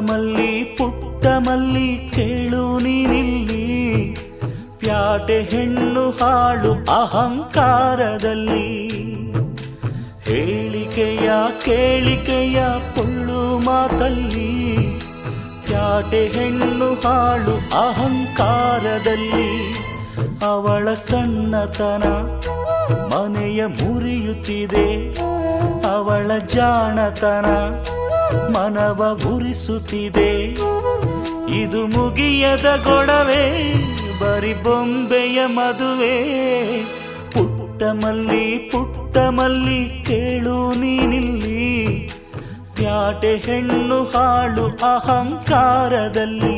ಮಲ್ಲಿ ಪುಟ್ಟ ಮಲ್ಲಿ ಕೇಳು ನೀನಿಲ್ಲಿ ಪ್ಯಾಟೆ ಹೆಣ್ಣು ಹಾಳು ಅಹಂಕಾರದಲ್ಲಿ ಹೇಳಿಕೆಯ ಕೇಳಿಕೆಯ ಪೊಳ್ಳು ಮಾತಲ್ಲಿ ಪ್ಯಾಟೆ ಹೆಣ್ಣು ಹಾಳು ಅಹಂಕಾರದಲ್ಲಿ ಅವಳ ಸಣ್ಣತನ ಮನೆಯ ಮುರಿಯುತ್ತಿದೆ ಅವಳ ಜಾಣತನ ಮನವ ಉರಿಸುತ್ತಿದೆ ಇದು ಮುಗಿಯದ ಗೊಡವೆ ಬರಿ ಬೊಂಬೆಯ ಮದುವೆ ಪುಟ್ಟ ಮಲ್ಲಿ ಪುಟ್ಟ ಮಲ್ಲಿ ಕೇಳು ನೀನಿಲ್ಲಿ ಪ್ಯಾಟೆ ಹೆಣ್ಣು ಹಾಳು ಅಹಂಕಾರದಲ್ಲಿ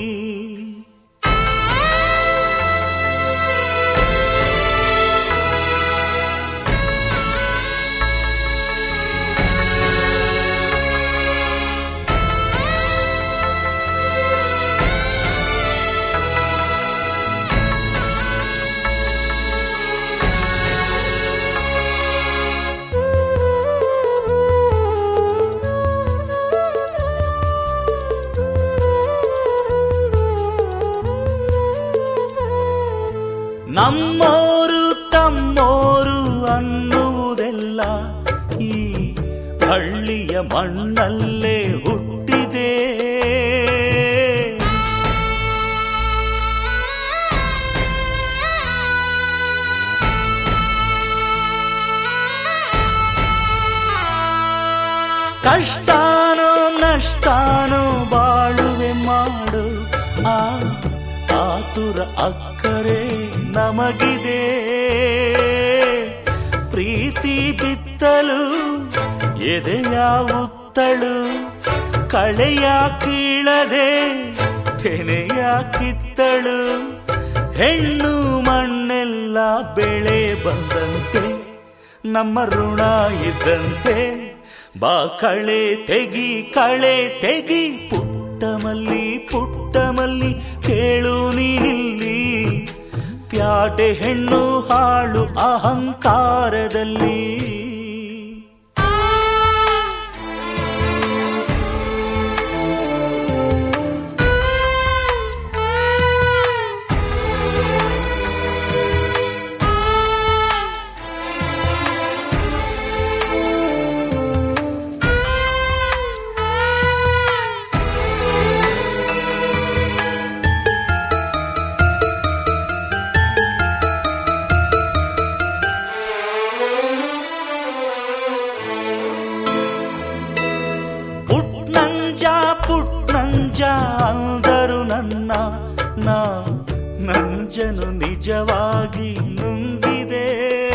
ನಮ್ಮೋರು ತಮ್ಮೋರು ಅನ್ನುವುದೆಲ್ಲ ಈ ಹಳ್ಳಿಯ ಮಣ್ಣಲ್ಲೇ ಹುಟ್ಟಿದೆ ಕಷ್ಟಾನೋ ನಷ್ಟಾನೋ ಬಾಳುವೆ ಮಾಡು ಆ ಆತುರ ಅಕ್ಕರೆ ನಮಗಿದೆ ಪ್ರೀತಿ ಬಿತ್ತಲು ಎದೆಯ ಉತ್ತಳು ಕಳೆಯ ಕೀಳದೆ ತೆನೆಯ ಕಿತ್ತಳು ಹೆಣ್ಣು ಮಣ್ಣೆಲ್ಲ ಬೆಳೆ ಬಂದಂತೆ ನಮ್ಮ ಋಣ ಇದ್ದಂತೆ ಬಾ ಕಳೆ ತೆಗಿ ಕಳೆ ತೆಗಿ ಪುಟ್ಟ ಮಲ್ಲಿ ಪುಟ್ಟ ಮಲ್ಲಿ ಕೇಳು ನೀನಿಲ್ಲಿ ಪ್ಯಾಟೆ ಹೆಣ್ಣು ಹಾಳು ಅಹಂಕಾರದಲ್ಲಿ ಪುಟ್ನಂಜ ಪುಟ್ನಂಜ ಅಂದರು ನನ್ನ ನಾ ನಂಜನು ನಿಜವಾಗಿ ನುಂಗಿದೆ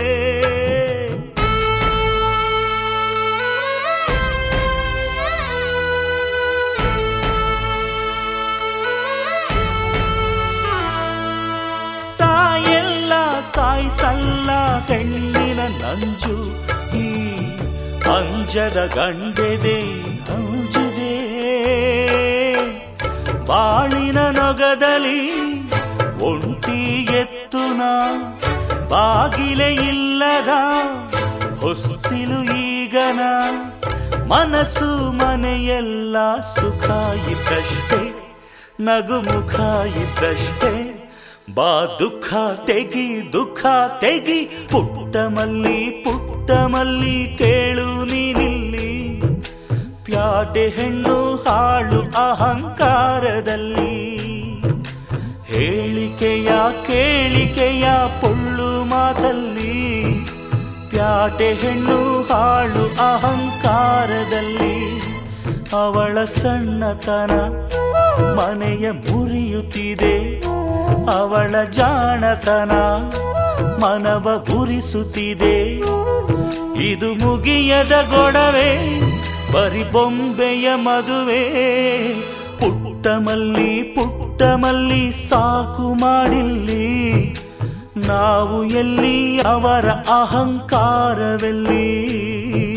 ಸಾಯೆಲ್ಲ ಸಾಯಿಸಲ್ಲ ಹೆಣ್ಣಿನ ನಂಜು ಈ ಅಂಜದ ಗಂಡೆದೆ ಅಂಜಿದೆ ಬಾಳಿನ ನೊಗದಲ್ಲಿ ಒಂಟಿ ಎತ್ತುನ ಬಾಗಿಲೆ ಇಲ್ಲದ ಹೊಸ್ತಿಲು ಈಗನ ಮನಸ್ಸು ಮನೆಯೆಲ್ಲ ಸುಖ ಇದ್ದಷ್ಟೇ ನಗು ಮುಖ ಇದ್ದಷ್ಟೇ ಬಾ ದುಃಖ ತೆಗಿ ದುಃಖ ತೆಗಿ ಪುಟ್ಟ ಮಲ್ಲಿ ಪುಟ್ಟ ಮಲ್ಲಿ ಕೇಳು ನೀನಿಲ್ಲಿ ಪ್ಯಾಟೆ ಹೆಣ್ಣು ಹಾಳು ಅಹಂಕಾರದಲ್ಲಿ ಹೇಳಿಕೆಯ ಕೇಳಿಕೆಯ ಪೊಳ್ಳು ಮಾತಲ್ಲಿ ಪ್ಯಾಟೆ ಹೆಣ್ಣು ಹಾಳು ಅಹಂಕಾರದಲ್ಲಿ ಅವಳ ಸಣ್ಣತನ ಮನೆಯ ಮುರಿಯುತ್ತಿದೆ ಅವಳ ಜಾಣತನ ಮನವ ಉರಿಸುತ್ತಿದೆ ಇದು ಮುಗಿಯದ ಗೊಡವೆ ಬರಿ ಬೊಂಬೆಯ ಮದುವೆ ಪುಟ್ಟ ಮಲ್ಲಿ ಪುಟ್ಟ ಮಲ್ಲಿ ಸಾಕು ಮಾಡಿಲ್ಲಿ ನಾವು ಎಲ್ಲಿ ಅವರ ಅಹಂಕಾರವೆಲ್ಲಿ